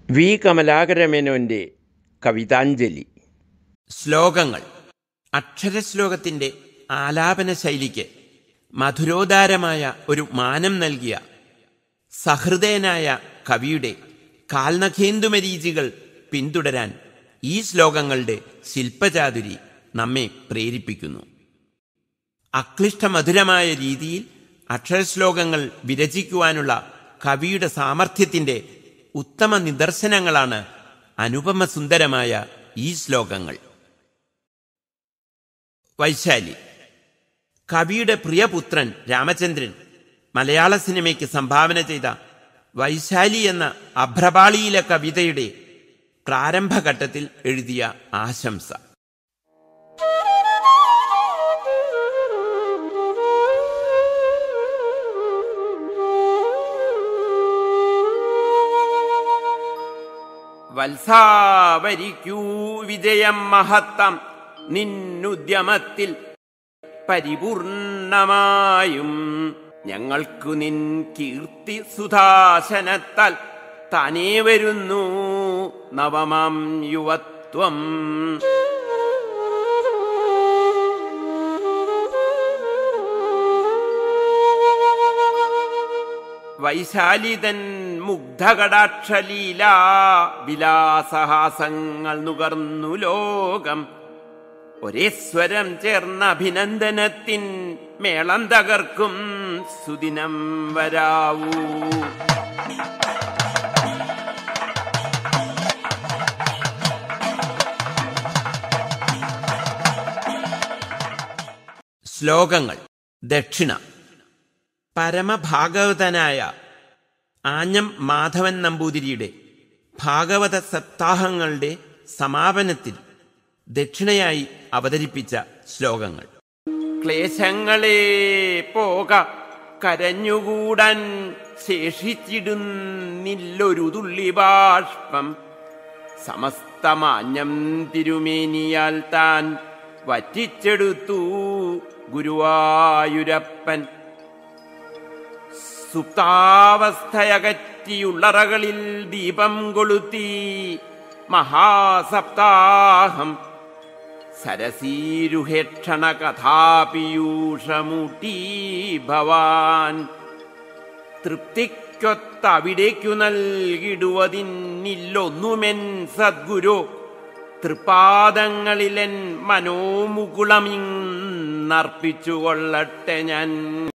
V കമലാകരമേനോൻ്റെ കവിതാഞ്ജലി ശ്ലോകങ്ങൾ അക്ഷരശ്ലോകത്തിൻ്റെ ആലാപന ശൈലിക്ക് മധുരോദാരമായ ഒരു മാനം നൽകിയ സഹൃദയനായ കവിയുടെ കാൽനഖേന്ദുമരീചികൾ പിന്തുടരാൻ ഈ ശ്ലോകങ്ങളുടെ ശില്പചാതുരി നമ്മെ പ്രേരിപ്പിക്കുന്നു അക്ലിഷ്ടമധുരമായ രീതിയിൽ അക്ഷരശ്ലോകങ്ങൾ വിരചിക്കുവാനുള്ള കവിയുടെ സാമർഥ്യത്തിൻ്റെ ഉത്തമ നിദർശനങ്ങളാണ് അനുപമ സുന്ദരമായ ഈ ശ്ലോകങ്ങൾ വൈശാലി കവിയുടെ പ്രിയപുത്രൻ രാമചന്ദ്രൻ മലയാള സിനിമയ്ക്ക് സംഭാവന ചെയ്ത വൈശാലി എന്ന അഭ്രപാളിയിലെ കവിതയുടെ പ്രാരംഭഘട്ടത്തിൽ എഴുതിയ ആശംസ വത്സാവരിക്കൂ വിജയം മഹത്തം നിന്നുദ്യമത്തിൽ പരിപൂർണമായും ഞങ്ങൾക്കു നിൻ കീർത്തി സുധാശനത്താൽ താനേ വരുന്നു നവമാം യുവത്വം വൈശാലിതൻ മുഗ്ധകടാക്ഷലീല വിലാസഹാസങ്ങൾ നുകർന്നു ലോകം ഒരേ സ്വരം ചേർന്ന അഭിനന്ദനത്തിൻ മേളം തകർക്കും സുദിനം വരാവൂ ശ്ലോകങ്ങൾ ദക്ഷിണ പരമഭാഗവതനായ ആഞ്ഞം മാധവൻ നമ്പൂതിരിയുടെ ഭാഗവത സപ്താഹങ്ങളുടെ സമാപനത്തിൽ ദക്ഷിണയായി അവതരിപ്പിച്ച ശ്ലോകങ്ങൾ ക്ലേശങ്ങളെ പോക കരഞ്ഞുകൂടാൻ ശേഷിച്ചിടുന്നില്ലൊരു തുള്ളി ബാഷ്പം സമസ്തമാഞ്ഞം തിരുമേനിയാൽ താൻ വറ്റിച്ചെടുത്തു ഗുരുവായൂരപ്പൻ സുപ്താവസ്ഥയകറ്റിയുള്ളറകളിൽ ദീപം കൊളുത്തി മഹാസപ്താഹം സരസീരുഹേക്ഷണ കഥാപീയൂഷമൂട്ടി ഭവാൻ തൃപ്തിക്കൊത്തവിടേക്കു നൽകിടുവതിന്നില്ലൊന്നുമെൻ സദ്ഗുരു തൃപാദങ്ങളിലെൻ മനോമുകുളമിന്നർപ്പിച്ചുകൊള്ളട്ടെ ഞാൻ